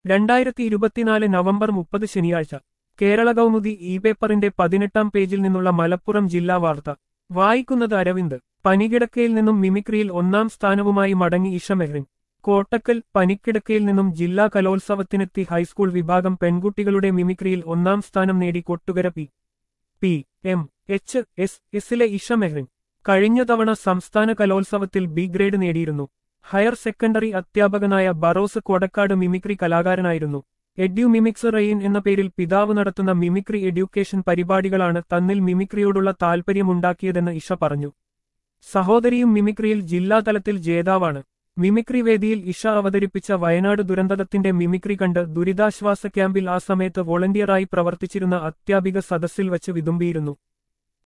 രണ്ടായിരത്തി ഇരുപത്തിനാല് നവംബർ മുപ്പത് ശനിയാഴ്ച കേരള കൗമുദി ഇ പേപ്പറിന്റെ പതിനെട്ടാം പേജിൽ നിന്നുള്ള മലപ്പുറം ജില്ലാ വാർത്ത വായിക്കുന്നത് അരവിന്ദ് പനികിടക്കയിൽ നിന്നും മിമിക്രിയിൽ ഒന്നാം സ്ഥാനവുമായി മടങ്ങി ഇഷ മെഹ്റിൻ കോട്ടക്കൽ പനിക്കിടക്കയിൽ നിന്നും ജില്ലാ കലോത്സവത്തിനെത്തി ഹൈസ്കൂൾ വിഭാഗം പെൺകുട്ടികളുടെ മിമിക്രിയിൽ ഒന്നാം സ്ഥാനം നേടി Kottukara P P M H S എസിലെ ഇഷ മെഹ്റിൻ കഴിഞ്ഞ തവണ സംസ്ഥാന കലോത്സവത്തിൽ ബി ഗ്രേഡ് നേടിയിരുന്നു ഹയർ സെക്കൻഡറി അധ്യാപകനായ ബറോസ് കൊടക്കാട് മിമിക്രി കലാകാരനായിരുന്നു എഡ്യു മിമിക്സ് റെയിൻ എന്ന പേരിൽ പിതാവ് നടത്തുന്ന മിമിക്രി എഡ്യൂക്കേഷൻ പരിപാടികളാണ് തന്നിൽ മിമിക്രിയോടുള്ള താൽപര്യമുണ്ടാക്കിയതെന്ന് ഇഷ പറഞ്ഞു സഹോദരിയും മിമിക്രിയിൽ ജില്ലാതലത്തിൽ ജേതാവാണ് മിമിക്രി വേദിയിൽ ഇഷ അവതരിപ്പിച്ച വയനാട് ദുരന്തത്തിന്റെ മിമിക്രി കണ്ട് ദുരിതാശ്വാസ ക്യാമ്പിൽ ആ സമയത്ത് വോളണ്ടിയറായി പ്രവർത്തിച്ചിരുന്ന അത്യാപിക സദസ്സിൽ വച്ച് വിതുമ്പിയിരുന്നു